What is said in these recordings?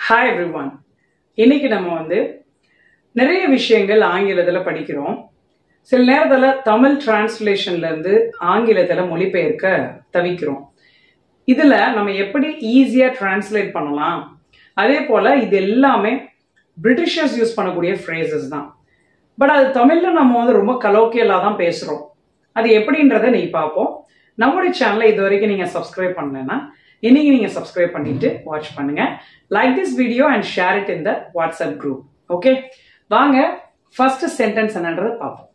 hi everyone இன்னைக்கு நம்ம வந்து நிறைய விஷயங்கள் ஆங்கிலத்தில் படிக்கிறோம் சில நேரத்தில் தமிழ் டிரான்ஸ்லேஷன்ல இருந்து ஆங்கிலத்தில் மொழிபெயர்க்க தவிக்கிறோம் இதில் நம்ம எப்படி ஈஸியாக டிரான்ஸ்லேட் பண்ணலாம் அதே போல் இது எல்லாமே பிரிட்டிஷர்ஸ் யூஸ் பண்ணக்கூடிய ஃப்ரேசஸ் தான் பட் அது தமிழில் நம்ம வந்து ரொம்ப கலோக்கியலாக தான் பேசுகிறோம் அது எப்படின்றத நீ பார்ப்போம் நம்மளுடைய சேனலை இது வரைக்கும் நீங்கள் சப்ஸ்கிரைப் பண்ணலைன்னா இன்னைக்கு நீங்கள் சப்ஸ்கிரைப் பண்ணிட்டு வாட்ச் பண்ணுங்க like this video and share it in the WhatsApp group okay வாங்க ஃபர்ஸ்ட் சென்டென்ஸ் என்னன்றதை பார்ப்போம்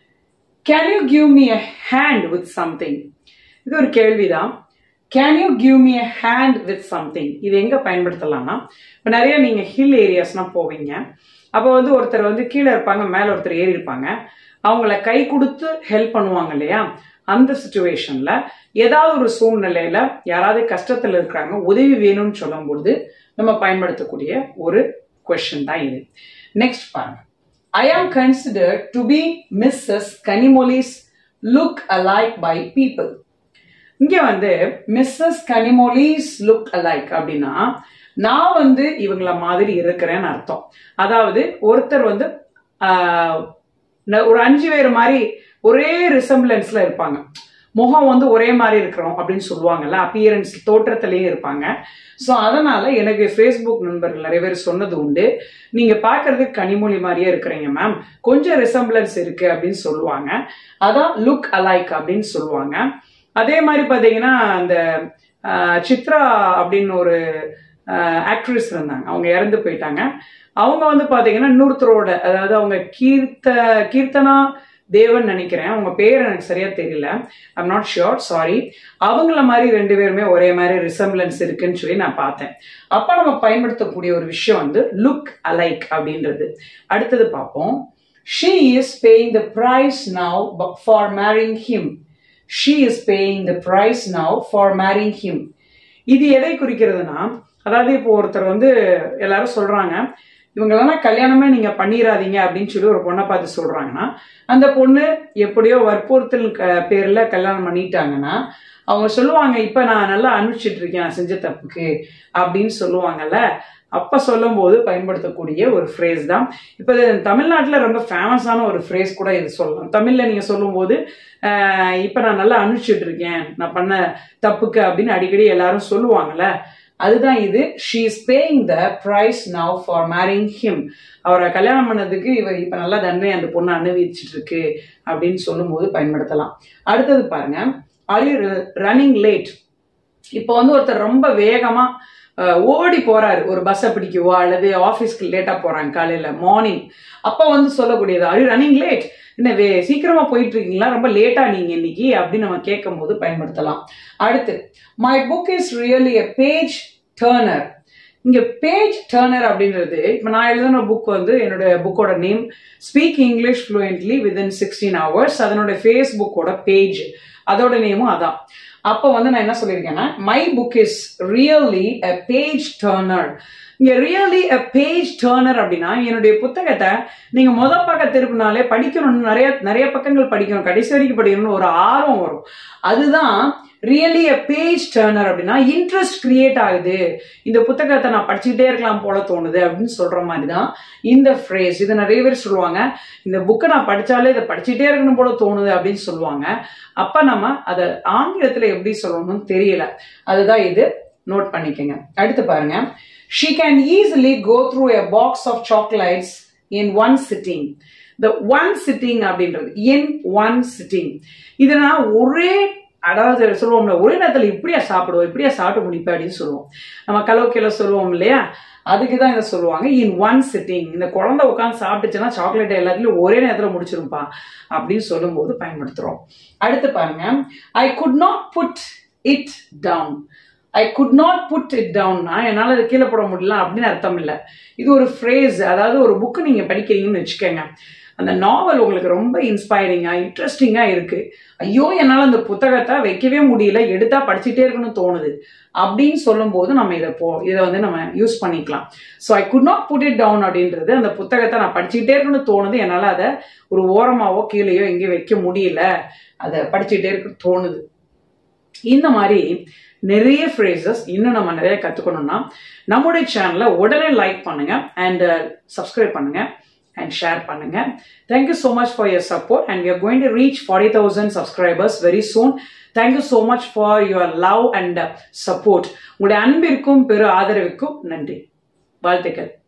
can you give me a hand with something இது ஒரு கேள்விதான் can you give me a hand with something இது எங்க பயன்படுத்தலாம்னா இப்போ நிறைய நீங்க ஹில் ஏரியாஸ்லாம் போவீங்க அப்போ வந்து ஒருத்தர் வந்து கீழே இருப்பாங்க மேலே ஒருத்தர் ஏறி இருப்பாங்க அவங்கள கை கொடுத்து ஹெல்ப் பண்ணுவாங்க இல்லையா அந்த சுச்சுவேஷன்ல ஏதாவது ஒரு சூழ்நிலையில யாராவது கஷ்டத்துல இருக்கிறாங்க உதவி வேணும்னு சொல்லும்பொழுது நம்ம பயன்படுத்தக்கூடிய ஒரு கொஸ்டின் தான் இது நெக்ஸ்ட் பாருங்க I am considered to be Mrs Kanimozhi's look alike by people இங்க வந்து மிஸ்ஸஸ் கனிமொலிஸ் லுக் அலைக் அப்படின்னா நான் வந்து இவங்கள மாதிரி இருக்கிறேன்னு அர்த்தம் அதாவது ஒருத்தர் வந்து ஆஹ், ந- ஒரு அஞ்சு பேர் மாதிரி ஒரே ரிசம்பிளன்ஸ்ல இருப்பாங்க முகம் வந்து ஒரே மாதிரி இருக்கிறோம் அப்படின்னு சொல்லுவாங்கல்ல அப்பியரன்ஸ் தோற்றத்திலேயே இருப்பாங்க ஸோ அதனால எனக்கு ஃபேஸ்புக் நண்பர்கள் நிறைய பேர் சொன்னது உண்டு நீங்க பார்க்கறதுக்கு கனிமொழி மாதிரியே இருக்கிறீங்க மேம் கொஞ்சம் ரிசம்பிளன்ஸ் இருக்கு அப்படின்னு சொல்லுவாங்க அதான் லுக் அலைக் அப்படின்னு சொல்லுவாங்க அதே மாதிரி பார்த்தீங்கன்னா அந்த ஆஹ், சித்ரா அப்படின்னு ஒரு ஆக்ட்ரஸ் இருந்தாங்க அவங்க இறந்து போயிட்டாங்க அவங்க வந்து பாத்தீங்கன்னா இன்னொருத்தரோட அதாவது அவங்க கீர்த்த கீர்த்தனா தேவன் நினைக்கிறேன் அவங்க பேர் எனக்கு சரியா தெரியல ஐம் நாட் ஷியோர் சாரி அவங்கள மாதிரி ரெண்டு பேருமே ஒரே மாதிரி ரிசம்பிளன்ஸ் இருக்குன்னு சொல்லி நான் பார்த்தேன் அப்ப நம்ம பயன்படுத்தக்கூடிய ஒரு விஷயம் வந்து லுக் அலைக் அப்படின்றது அடுத்தது பார்ப்போம் she is paying the price now for marrying him she is paying the price now for marrying him இது எதை குறிக்கிறதுனா அதாவது இப்போ ஒருத்தர் வந்து எல்லாரும் சொல்றாங்க இவங்களெல்லாம் கல்யாணமே நீங்க பண்ணிடாதீங்க அப்படின்னு சொல்லி ஒரு பொண்ணை பார்த்து சொல்றாங்கன்னா அந்த பொண்ணு எப்படியோ வற்புறுத்தல் க- பேர்ல கல்யாணம் பண்ணிட்டாங்கன்னா அவங்க சொல்லுவாங்க இப்ப நான் நல்லா அனுப்பிச்சிட்டு இருக்கேன் நான் செஞ்ச தப்புக்கு அப்படின்னு சொல்லுவாங்கல்ல அப்ப சொல்லும்போது பயன்படுத்தக்கூடிய ஒரு ஃப்ரேஸ் தான் இப்போ இது தமிழ்நாட்டில் ரொம்ப ஃபேமஸான ஒரு ஃப்ரேஸ் கூட இது சொல்லலாம் தமிழ்ல நீங்க சொல்லும்போது ஆஹ், இப்ப நான் நல்லா அனுப்பிச்சிட்டு இருக்கேன் நான் பண்ண தப்புக்கு அப்படின்னு அடிக்கடி எல்லாரும் சொல்லுவாங்கல்ல அதுதான் இது she is paying the price now for marrying him அவரை கல்யாணம் பண்ணதுக்கு இவ இப்ப நல்லா தண்டனை அந்த பொண்ணு அனுபவிச்சுட்டு இருக்கு அப்படின்னு சொல்லும்போது பயன்படுத்தலாம் அடுத்தது பாருங்க ஆர் யூ ரன்னிங் லேட் இப்போ வந்து ஒருத்தர் ரொம்ப வேகமா அஹ், ஓடி போறாரு ஒரு பஸ்ஸை பிடிக்கவோ அல்லது ஆஃபீஸ்க்கு லேட்டா போறாங்க காலையில மார்னிங் அப்ப வந்து சொல்லக்கூடியது ஆர் யூ ரன்னிங் லேட் என்ன வே சீக்கிரமா போயிட்டு இருக்கீங்களா ரொம்ப லேட்டா நீங்க இன்னைக்கு அப்படின்னு நம்ம கேட்கும் போது பயன்படுத்தலாம் அடுத்து my book is really a page turner இங்க பேஜ் டேர்னர் அப்படின்றது இப்போ நான் எழுதின புக் வந்து என்னோட புக்கோட name speak English fluently within sixteen hours அதனோட ஃபேஸ்புக்கோட பேஜ் அதோட நேமும் அதான் அப்போ வந்து நான் என்ன சொல்லியிருக்கேன்னா my book is really a page turner இங்க ரியலி a பேஜ் டேர்னர் அப்படின்னா என்னுடைய புத்தகத்தை நீங்க முத பக்கம் திருப்பினாலே படிக்கணும்னு நிறைய நிறைய பக்கங்கள் படிக்கணும் கடைசி வரைக்கும் படிக்கணும்னு ஒரு ஆர்வம் வரும் அதுதான் ரியலி a பேஜ் டேர்னர் அப்படின்னா இன்ட்ரெஸ்ட் கிரியேட் ஆகுது இந்த புத்தகத்தை நான் படிச்சுக்கிட்டே இருக்கலாம் போல தோணுது அப்படின்னு சொல்ற மாதிரி தான் இந்த ஃப்ரேஸ் இதை நிறைய பேர் சொல்லுவாங்க இந்த புக்கை நான் படிச்சாலே இதை படிச்சுட்டே இருக்கணும் போல தோணுது அப்படின்னு சொல்லுவாங்க அப்ப நம்ம அதை ஆங்கிலத்துல எப்படி சொல்லணும்னு தெரியல அதுதான் இது நோட் பண்ணிக்கங்க அடுத்து பாருங்க she can easily go through a box of chocolates in one sitting the one sitting அப்படின்றது இன் ஒன் சிட்டிங் இதை நான் ஒரே அதாவது சொல்லுவோம்ல ஒரே நேரத்தில் இப்படியா சாப்பிடுவோம் இப்படியா சாப்பிட்டு முடிப்பேன் அப்படின்னு சொல்லுவோம் நம்ம கலோக்கியில் சொல்லுவோம் இல்லையா அதுக்கு தான் இதை சொல்லுவாங்க இன் ஒன் சிட்டிங் இந்த குழந்தை உட்காந்து சாப்பிட்டுச்சுன்னா சாக்லேட் எல்லாத்துலயும் ஒரே நேரத்தில் முடிச்சிருப்பா அப்படின்னு சொல்லும்போது பயன்படுத்துறோம் அடுத்து பாருங்க I could not put it down I could not put it டவுன்னா என்னால் அதை கீழே போட முடியல அப்படின்னு அர்த்தம் இல்லை இது ஒரு ஃப்ரேஸ் அதாவது ஒரு புக்கு நீங்கள் படிக்கிறீங்கன்னு வச்சுக்கோங்க அந்த நாவல் உங்களுக்கு ரொம்ப இன்ஸ்பைரிங்காக இன்ட்ரெஸ்டிங்காக இருக்கு ஐயோ என்னால் அந்த புத்தகத்தை வைக்கவே முடியல எடுத்தா படிச்சுட்டே இருக்கணும்னு தோணுது அப்படின்னு சொல்லும்போது நம்ம இதை போ இதை வந்து நம்ம யூஸ் பண்ணிக்கலாம் so I could not put it down அப்படின்றது அந்த புத்தகத்தை நான் படிச்சுக்கிட்டே இருக்கணும்னு தோணுது என்னால் அதை ஒரு ஓரமாவோ கீழேயோ எங்கேயும் வைக்க முடியல அதை படிச்சுட்டே இருக்க தோணுது இந்த மாதிரி நிறைய ஃப்ரேசஸ் இன்னும் நம்ம நிறைய கற்றுக்கணும்னா நம்முடைய சேனலை உடனே லைக் பண்ணுங்க அண்ட் சப்ஸ்கிரைப் பண்ணுங்க and share பண்ணுங்க thank you so much for your support and we are going to reach 40000 subscribers very soon thank you so much for your love and uh, support உங்களுடைய அன்பிற்கும் பெரு ஆதரவுக்கும் நன்றி வாழ்த்துக்கள்